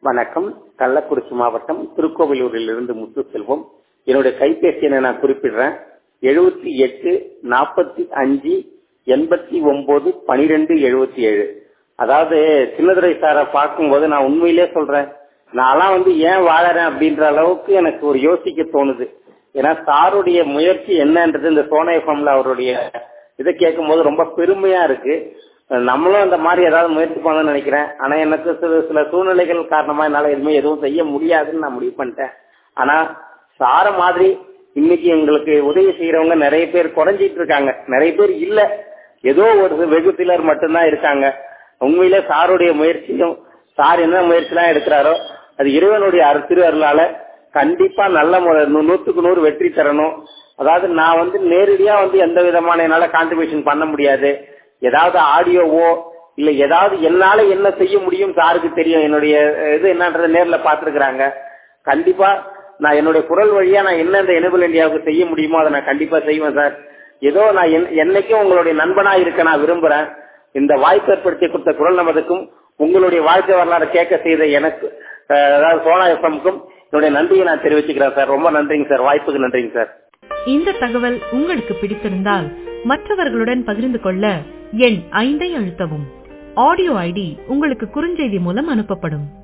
வணக்கம் கள்ளக்குறிச்சி மாவட்டம் திருக்கோவிலூரில் இருந்து முத்துசெல்வம் என்னுடைய கைபேசி எண்ணை நான் குறிப்பிடுறேன் எழுபத்தி எட்டு நாற்பத்தி அஞ்சு எண்பத்தி ஒன்பது பனிரெண்டு எழுபத்தி ஏழு அதாவது சின்னதுரை சாரை பார்க்கும்போது நான் உண்மையிலே சொல்றேன் நான்லாம் வந்து ஏன் வாழறேன் அப்படின்ற அளவுக்கு எனக்கு ஒரு யோசிக்க தோணுது ஏன்னா சாருடைய முயற்சி என்னன்றது இந்த சோனா எஃப்எம்ல அவருடைய இதை கேட்கும்போது ரொம்ப பெருமையா இருக்கு நம்மளும் அந்த மாதிரி ஏதாவது முயற்சி பண்ணணும்னு நினைக்கிறேன் ஆனா எனக்கு சில சில சூழ்நிலைகள் காரணமா என்னால எதுவுமே எதுவும் செய்ய முடியாதுன்னு நான் முடிவு பண்ணிட்டேன் ஆனா சார மாதிரி இன்னைக்கு எங்களுக்கு உதவி செய்யறவங்க நிறைய பேர் குறைஞ்சிட்டு இருக்காங்க நிறைய பேர் இல்ல ஏதோ ஒரு வெகு சிலர் மட்டும்தான் இருக்காங்க உண்மையிலே சாருடைய முயற்சியும் சார் என்ன முயற்சிலாம் எடுக்கிறாரோ அது இறைவனுடைய அரு- திரு அருளால கண்டிப்பா நல்ல முறை நூ- நூத்துக்கு நூறு வெற்றி தரணும் அதாவது நான் வந்து நேரடியா வந்து எந்த விதமான என்னால கான்ட்ரிபியூஷன் பண்ண முடியாது ஏதாவது ஆடியோவோ இல்ல ஏதாவது என்னால என்ன செய்ய முடியும் சாருக்கு தெரியும் என்னுடைய அஹ், இது என்னன்றதை நேர்ல பாத்துருக்காங்க கண்டிப்பா நான் என்னுடைய குரல் வழியா நான் என்ன இந்த எனபிள் இந்தியாவுக்கு செய்ய முடியுமோ அதை நான் கண்டிப்பா செய்வேன் சார் ஏதோ நான் என்- என்னைக்கும் உங்களுடைய நண்பனா இருக்க நான் விரும்புறேன் இந்த வாய்ப்பு ஏற்படுத்தி கொடுத்த குரல் நமதுக்கும் உங்களுடைய வாழ்க்கை வரலாறு கேட்க செய்த எனக்கு அஹ், அதாவது சோனா எஃப்எம்க்கும் என்னுடைய நன்றியை நான் தெரிவிச்சுக்கிறேன் சார் ரொம்ப நன்றிங்க சார் வாய்ப்புக்கு நன்றிங்க சார் இந்த தகவல் உங்களுக்கு பிடித்திருந்தால் மற்றவர்களுடன் பகிர்ந்து கொள்ள எண் ஐந்தை அழுத்தவும் ஆடியோ ஐடி உங்களுக்கு குறுஞ்செய்தி மூலம் அனுப்பப்படும்